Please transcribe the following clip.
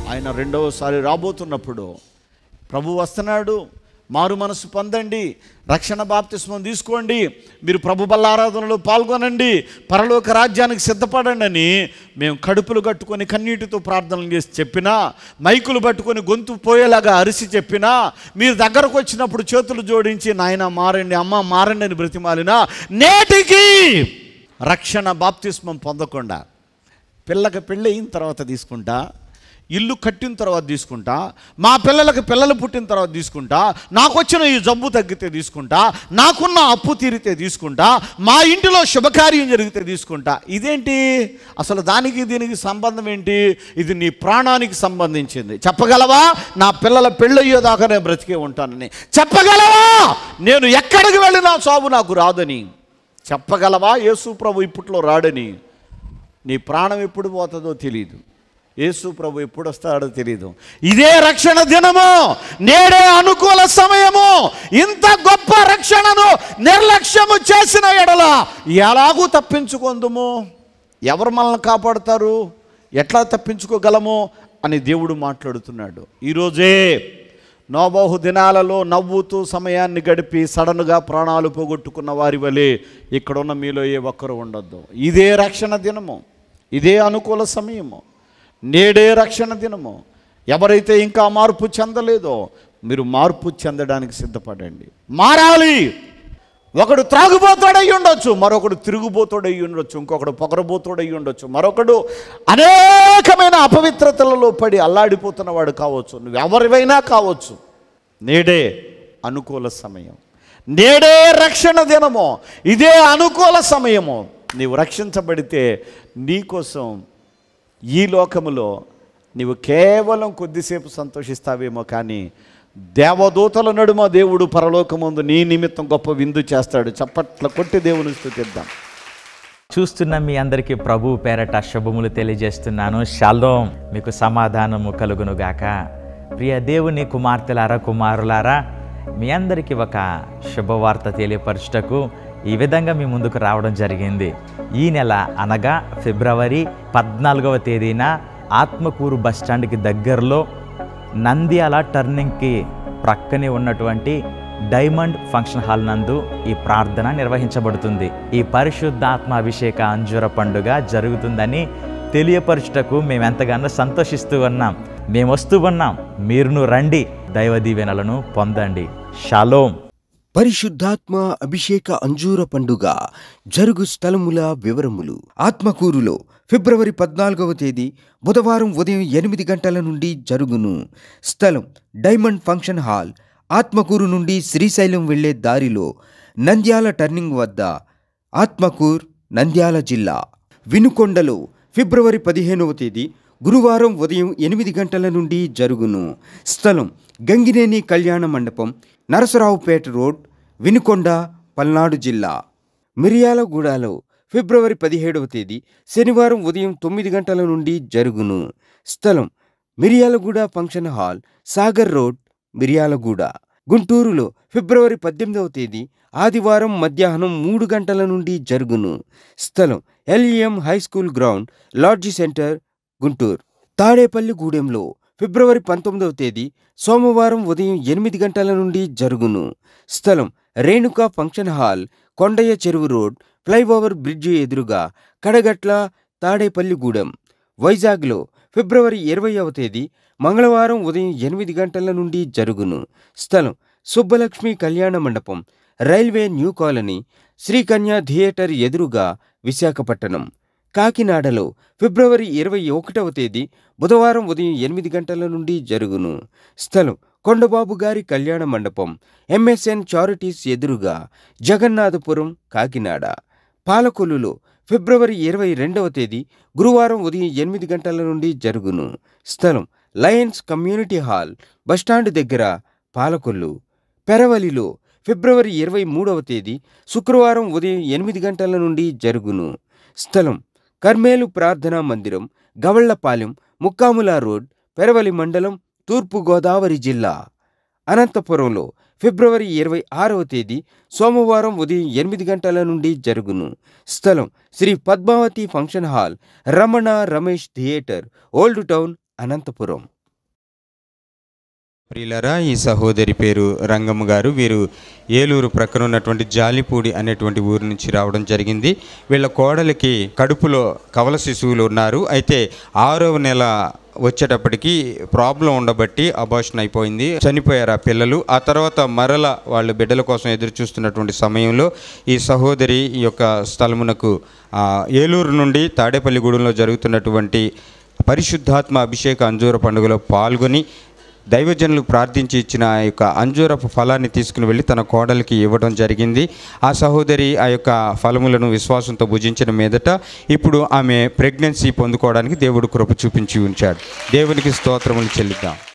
ఆయన రెండవసారి రాబోతున్నప్పుడు ప్రభు వస్తున్నాడు మారు మనసు పొందండి రక్షణ బాప్తిస్మం తీసుకోండి మీరు ప్రభు బల్లారాధనలో పాల్గొనండి పరలోక రాజ్యానికి సిద్ధపడండి అని మేము కడుపులు కట్టుకొని కన్నీటితో ప్రార్థనలు చేసి చెప్పినా మైకులు పట్టుకొని గొంతు పోయేలాగా అరిసి చెప్పినా మీరు దగ్గరకు వచ్చినప్పుడు చేతులు జోడించి నాయన మారండి అమ్మ మారండి అని బ్రతిమాలినా నేటికి రక్షణ బాప్తిస్మం పొందకుండా పిల్లకి పెళ్ళి అయిన తర్వాత తీసుకుంటా ఇల్లు కట్టిన తర్వాత తీసుకుంటా మా పిల్లలకు పిల్లలు పుట్టిన తర్వాత తీసుకుంటా నాకు వచ్చిన ఈ జబ్బు తగ్గితే తీసుకుంటా నాకున్న అప్పు తీరితే తీసుకుంటా మా ఇంటిలో శుభకార్యం జరిగితే తీసుకుంటా ఇదేంటి అసలు దానికి దీనికి సంబంధం ఏంటి ఇది నీ ప్రాణానికి సంబంధించింది చెప్పగలవా నా పిల్లల పెళ్ళయ్యేదాకా నేను బ్రతికే ఉంటానని చెప్పగలవా నేను ఎక్కడికి వెళ్ళినా సాగు నాకు రాదని చెప్పగలవా యేసు ప్రభు ఇప్పట్లో రాడని నీ ప్రాణం ఎప్పుడు పోతుందో తెలియదు యేసు ప్రభు ఎప్పుడు వస్తాడో తెలియదు ఇదే రక్షణ దినము నేడే అనుకూల సమయము ఇంత గొప్ప రక్షణను నిర్లక్ష్యము చేసిన ఎడల ఎలాగూ తప్పించుకుందుము ఎవరు మనల్ని కాపాడుతారు ఎట్లా తప్పించుకోగలము అని దేవుడు మాట్లాడుతున్నాడు ఈరోజే నోబోహు దినాలలో నవ్వుతూ సమయాన్ని గడిపి సడన్గా ప్రాణాలు పోగొట్టుకున్న వారి వలె ఇక్కడున్న మీలో ఏ ఒక్కరు ఉండొద్దు ఇదే రక్షణ దినము ఇదే అనుకూల సమయము నేడే రక్షణ దినము ఎవరైతే ఇంకా మార్పు చెందలేదో మీరు మార్పు చెందడానికి సిద్ధపడండి మారాలి ఒకడు త్రాగుబోతాడై ఉండొచ్చు మరొకడు తిరుగుబోతాడై ఉండొచ్చు ఇంకొకడు పొగరబోతాడై ఉండొచ్చు మరొకడు అనేకమైన అపవిత్రతలలో పడి అల్లాడిపోతున్నవాడు కావచ్చు నువ్వు ఎవరివైనా కావచ్చు నేడే అనుకూల సమయం నేడే రక్షణ దినము ఇదే అనుకూల సమయము నీవు రక్షించబడితే నీకోసం ఈ లోకములో నీవు కేవలం కొద్దిసేపు సంతోషిస్తావేమో కానీ దేవదూతల నడుమ దేవుడు పరలోకముందు నీ నిమిత్తం గొప్ప విందు చేస్తాడు చప్పట్ల కొట్టి దేవుని స్తుతిద్దాం చూస్తున్న మీ అందరికీ ప్రభు పేరట శుభములు తెలియజేస్తున్నాను షాలోం మీకు సమాధానము కలుగునుగాక ప్రియ దేవుని కుమార్తెలారా కుమారులారా మీ అందరికీ ఒక శుభవార్త తెలియపరచుటకు ఈ విధంగా మీ ముందుకు రావడం జరిగింది ఈ నెల అనగా ఫిబ్రవరి పద్నాలుగవ తేదీన ఆత్మకూరు బస్టాండ్కి దగ్గరలో నంద్యాల టర్నింగ్కి ప్రక్కనే ఉన్నటువంటి డైమండ్ ఫంక్షన్ హాల్ నందు ఈ ప్రార్థన నిర్వహించబడుతుంది ఈ పరిశుద్ధాత్మ అభిషేక అంజుర పండుగ జరుగుతుందని తెలియపరచుటకు మేము ఎంతగానో సంతోషిస్తూ ఉన్నాం మేము వస్తూ ఉన్నాం మీరును రండి దైవ దీవెనలను పొందండి షాలోం పరిశుద్ధాత్మ అభిషేక అంజూర పండుగ జరుగు స్థలముల వివరములు ఆత్మకూరులో ఫిబ్రవరి పద్నాలుగవ తేదీ బుధవారం ఉదయం ఎనిమిది గంటల నుండి జరుగును స్థలం డైమండ్ ఫంక్షన్ హాల్ ఆత్మకూరు నుండి శ్రీశైలం వెళ్లే దారిలో నంద్యాల టర్నింగ్ వద్ద ఆత్మకూర్ నంద్యాల జిల్లా వినుకొండలో ఫిబ్రవరి పదిహేనవ తేదీ గురువారం ఉదయం ఎనిమిది గంటల నుండి జరుగును స్థలం గంగినేని కళ్యాణ మండపం నరసరావుపేట రోడ్ వినుకొండ పల్నాడు జిల్లా మిరియాలగూడలో ఫిబ్రవరి పదిహేడవ తేదీ శనివారం ఉదయం తొమ్మిది గంటల నుండి జరుగును స్థలం Miriyalaguda function hall Sagar road Miriyalaguda గుంటూరులో ఫిబ్రవరి పద్దెనిమిదవ తేదీ ఆదివారం మధ్యాహ్నం మూడు గంటల నుండి జరుగును స్థలం LEM high school ground lodge center Guntur తాడేపల్లిగూడెంలో ఫిబ్రవరి పంతొమ్మిదవ తేదీ సోమవారం ఉదయం ఎనిమిది గంటల నుండి జరుగును స్థలం రేణుకా ఫంక్షన్ హాల్ కొండయ్య చెరువు రోడ్ ఫ్లైఓవర్ బ్రిడ్జి ఎదురుగా కడగట్ల తాడేపల్లిగూడెం వైజాగ్లో ఫిబ్రవరి ఇరవైవ తేదీ మంగళవారం ఉదయం ఎనిమిది గంటల నుండి జరుగును స్థలం Subbalakshmi Kalyana Mandapam railway new colony Srikanya theatre ఎదురుగా విశాఖపట్నం కాకినాడలో ఫిబ్రవరి ఇరవై ఒకటవ తేదీ బుధవారం ఉదయం ఎనిమిది గంటల నుండి జరుగును స్థలం కొండబాబు గారి కళ్యాణ మండపం ఎంఎస్ఎన్ చారిటీస్ ఎదురుగా జగన్నాథపురం కాకినాడ పాలకొల్లులో ఫిబ్రవరి ఇరవై రెండవ తేదీ గురువారం ఉదయం ఎనిమిది గంటల నుండి జరుగును స్థలం లయన్స్ కమ్యూనిటీ హాల్ బస్టాండ్ దగ్గర పాలకొల్లు పెరవలిలో ఫిబ్రవరి ఇరవై మూడవ తేదీ శుక్రవారం ఉదయం ఎనిమిది గంటల నుండి జరుగును స్థలం కర్మేలు ప్రార్థనా మందిరం గవళ్లపాలెం ముక్కాముల రోడ్ పెరవలి మండలం తూర్పు గోదావరి జిల్లా అనంతపురంలో ఫిబ్రవరి ఇరవై ఆరవ తేదీ సోమవారం ఉదయం ఎనిమిది గంటల నుండి జరుగును స్థలం Shri Padmavati function hall Ramana Ramesh theatre old town Anantapuram ప్రియులరా ఈ సహోదరి పేరు రంగమ్మ గారు వీరు ఏలూరు ప్రక్కన ఉన్నటువంటి జాలిపూడి అనేటువంటి ఊరు నుంచి రావడం జరిగింది వీళ్ళ కోడలికి కడుపులో కవల శిశువులు ఉన్నారు అయితే ఆరవ నెల వచ్చేటప్పటికి ప్రాబ్లం ఉండబట్టి అబార్షన్ అయిపోయింది చనిపోయారు ఆ పిల్లలు ఆ తర్వాత మరల వాళ్ళు బిడ్డల కోసం ఎదురు చూస్తున్నటువంటి సమయంలో ఈ సహోదరి ఈ యొక్క స్థలమునకు ఆ, ఏలూరు నుండి తాడేపల్లిగూడెంలో జరుగుతున్నటువంటి పరిశుద్ధాత్మ అభిషేక అంజూర పండుగలో పాల్గొని దైవజనులకు ప్రార్థించి ఇచ్చిన ఆ యొక్క అంజూరపు ఫలాన్ని తీసుకుని వెళ్ళి తన కోడలికి ఇవ్వడం జరిగింది ఆ సహోదరి ఆ యొక్క ఫలములను విశ్వాసంతో భుజించిన మీదట ఇప్పుడు ఆమె ప్రెగ్నెన్సీ పొందుకోవడానికి దేవుడు కృప చూపించి ఉంచాడు దేవునికి స్తోత్రములు చెల్లిద్దాం